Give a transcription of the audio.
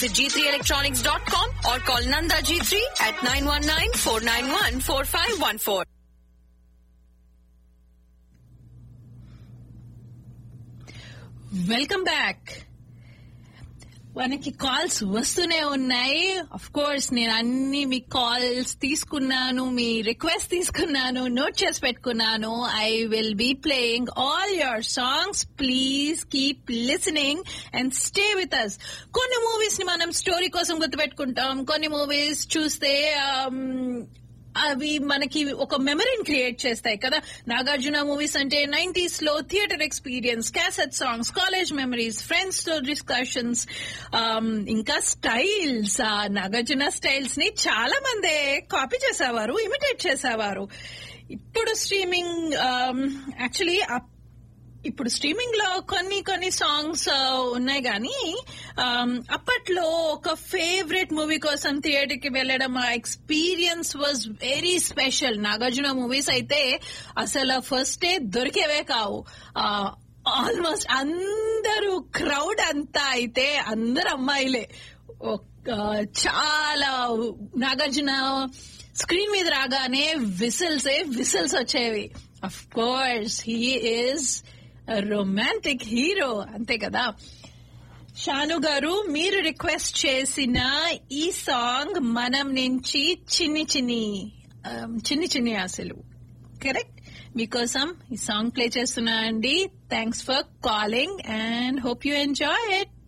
Visit g3electronics.com or call Nanda G3 at 919-491-4514. Welcome back మనకి calls వస్తూనే ఉన్నాయి of course నేను అన్ని మీ కాల్స్ తీసుకున్నాను మీ రిక్వెస్ట్ తీసుకున్నాను నోట్ చేసి పెట్టుకున్నాను I will be playing all your songs please keep listening and stay with us కొన్ని మూవీస్ ని మనం స్టోరీ కోసం గుర్తుపెట్టుకుంటాం కొన్ని మూవీస్ చూస్తే um, అవి మనకి ఒక మెమరీని క్రియేట్ చేస్తాయి కదా నాగార్జున మూవీస్ అంటే నైన్టీస్ లో theatre experience cassette songs college memories friends తో డిస్కషన్స్ ఇంకా స్టైల్స్ ఆ నాగార్జున స్టైల్స్ ని చాలా మంది కాపీ చేసేవారు ఇమిటేట్ చేసేవారు ఇప్పుడు స్ట్రీమింగ్ యాక్చువల్లీ ఇప్పుడు స్ట్రీమింగ్ లో కొన్ని కొన్ని సాంగ్స్ ఉన్నాయి కానీ అప్పట్లో ఒక ఫేవరెట్ మూవీ కోసం థియేటర్ కి వెళ్ళడం ఆ experience was very special Nagarjuna movies అయితే అసలు ఫస్ట్ డే దొరికేవే కావు ఆల్మోస్ట్ అందరూ క్రౌడ్ అంతా అయితే అందరు అమ్మాయిలే చాలా నాగార్జున స్క్రీన్ మీద రాగానే విసిల్స్ విసిల్స్ వచ్చేవి of course he is romantic hero అంతే కదా షాను గారు మీరు రిక్వెస్ట్ చేసిన ఈ సాంగ్ మనం నుంచి చిన్ని చిన్ని చిన్ని చిన్ని ఆశలు కరెక్ట్ మీకోసం ఈ సాంగ్ ప్లే చేస్తున్నా అండి thanks for calling and hope you enjoy it